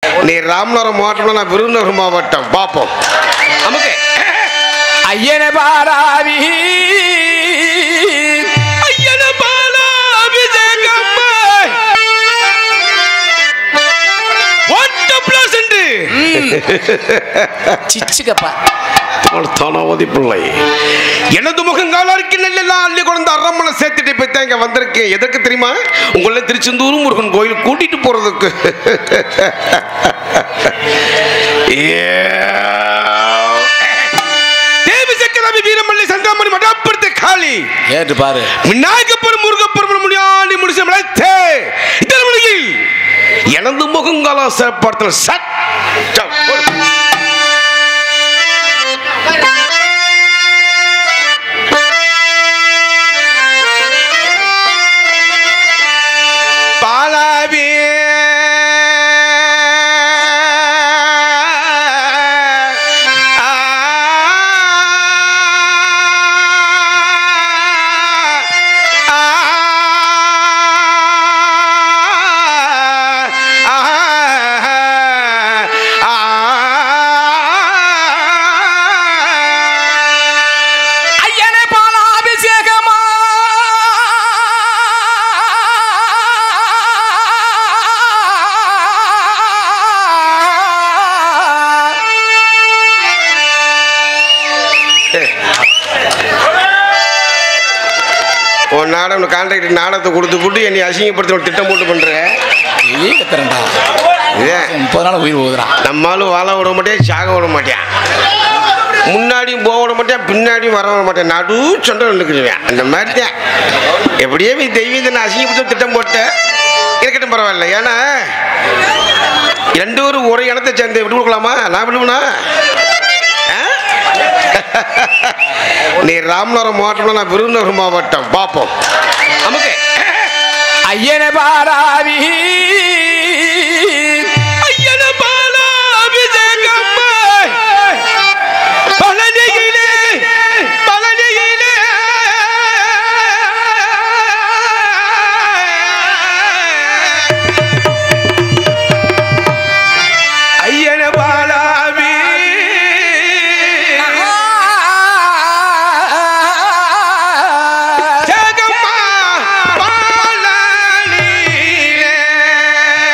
நீ ராமநாதபுரம் மாவட்டம் நான் விருதுநகர் மாவட்டம் பார்ப்போம் நமக்கு ஐயன பாராவி ஐயன பாலாபிஷேகம்மா. ஒட்டு plus உண்டு. சிச்சுக்கப்பா அவள் தானாவதி பிள்ளை எனது முகங்காலாருக்கு நெல்லெல்லாம் அள்ளி கொண்டு அரண்மனை சேர்த்துட்டு போய் தான் இங்க வந்திருக்கேன் எதற்கு தெரியுமா உங்களை திருச்செந்தூர் முருகன் கோயில் கூட்டிட்டு போறதுக்கு தேவி சக்கரவி வீரமல்லி சந்திரமணி மடாப்படுத்த காளி ஏற்று பாரு விநாயகப்பெரும் முருகப்பெரும் முனியாண்டி முடிச்ச மலைத்தே இதன் மொழியில் எனது முகங்காலா சேப்பாடத்தில் சட்டம் பாலாவி ஐயனே பாலாபிஷேகமா உன் நாடகம் கான்ட்ராக்ட் நாடகத்தை கொடுத்து போட்டு என்னை அசிங்கப்படுத்த ஒரு திட்டம் போட்டு பண்ற ஏ கத்துறேன்டா இதே முப்பது நாள் உயிர் போகுதுடா நம்மளும் வாழ விட மாட்டேன் சாக விட மாட்டேன் முன்னாடியும் போக விட மாட்டேன் பின்னாடியும் வர விட மாட்டேன் நடு சொண்டை நிற்கிறேன் அந்த மாதிரி தான் எப்படியே நீ தெய்வீக நான் அசிங்கப்படுத்த திட்டம் போட்டேன் இருக்கட்டும் பரவாயில்ல ஏன்னா ரெண்டு பேரும் ஒரே இனத்தை சேர்ந்து விட்டு கொடுக்கலாமா நான் விடுவேனா ஆ? நீ ராமநாதபுரம் மாவட்டம் நான் விருதுநகர் மாவட்டம் பார்ப்போம் நமக்கு ஐயன பாராவி ஐயன பாலாபிஷேகம்மா. பழனியிலே, பழனியிலே. ஐயன பாலாபி ஜெகம்மா பழனியிலே.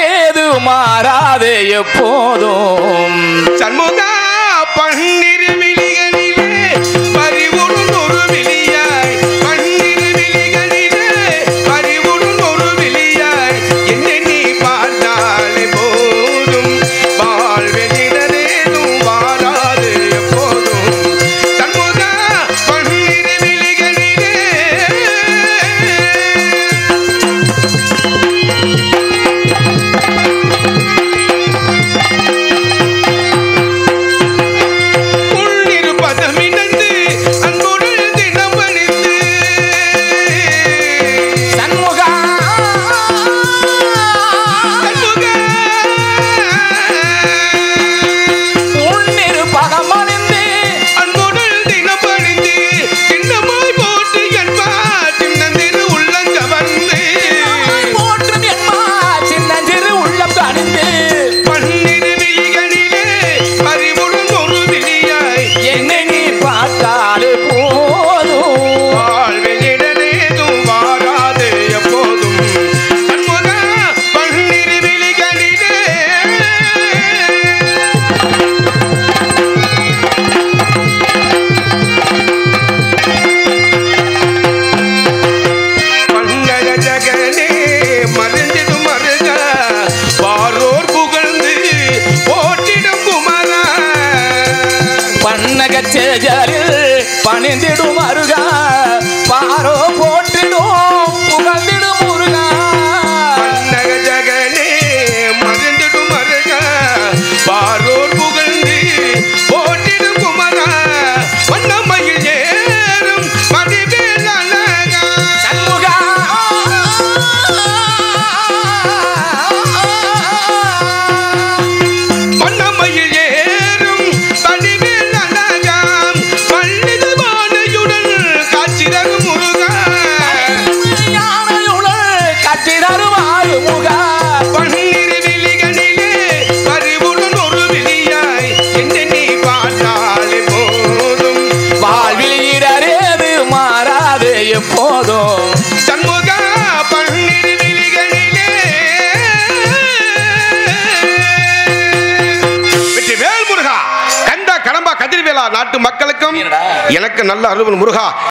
இடரேது மாறாது எப்போதும் சண்முகா பன்னிரு விழிகளிலே பறிவுடன் ஒரு விழியாய் பன்னிரு விழிகளிலே பறிவுடன் ஒரு விழியாய் என்னை நீ பார்த்தாலே போதும் வாழ்வெனிடரேதும் வாராது எப்போதும் சண்முகா பன்னிரு விழிகளிலே உள்ளிருப்பதமிழந்து அன்புடன் தினம் பணிந்து சண்முகா சண்முகா உன்னிரு பகமணிந்து அன்புடன் தினம் பணிந்து திண்ணமாய் போட்டு என்பார் தின்னந்திரு உள்ளங்கவந்து போற்றும் என்மா சின்னஞ்சிறு உள்ளம் கணிந்து பன்னிரு விழிகளிலே அறிவுடன் ஒரு விழியாய் என்னை நீ பார்த்தாலே போதும் வாழ்வினிடனேதும் வாராது எப்போதும் சண்முகா பன்னிரு விழிகளிலே பண்டக ஜகனே மருந்திடும் மருக பாரோர் புகழ்ந்து போட்டிடும் குமரா பன்னக சேஜரில் பணிந்திடும் அருகா பாரோ போற்றிடும் புகழ்ந்திடும் முருகா பண்டக ஜகனே மருந்திடும் மருக பாரோர் புகழ்ந்து போட்டிடும் குமரா வண்ணமயில் ஏறும் மதிவேல் அழகா சண்முகா வண்ணமயில் ஏறும் மதிவேல் அழகாம் பள்ளிது வானையுடன் காட்சி தரும் முருகா யானையுடன் கட்டி தருவாரு முகா பன்னிரு விழிகளிலே பறிவுடன் ஒரு விழியாய் என்னை நீ பார்த்தாலே போதும் வாழ்வில் இடரேது மாறாது எப்போதும் சண்முகா பன்னிரு விழிகளிலே வெற்றி வேல் முருகா கண்ட கடம்பா கதிர்வேலா நாட்டு மக்களுக்கும் என்னடா? எனக்கு நல்ல அருள் முருகா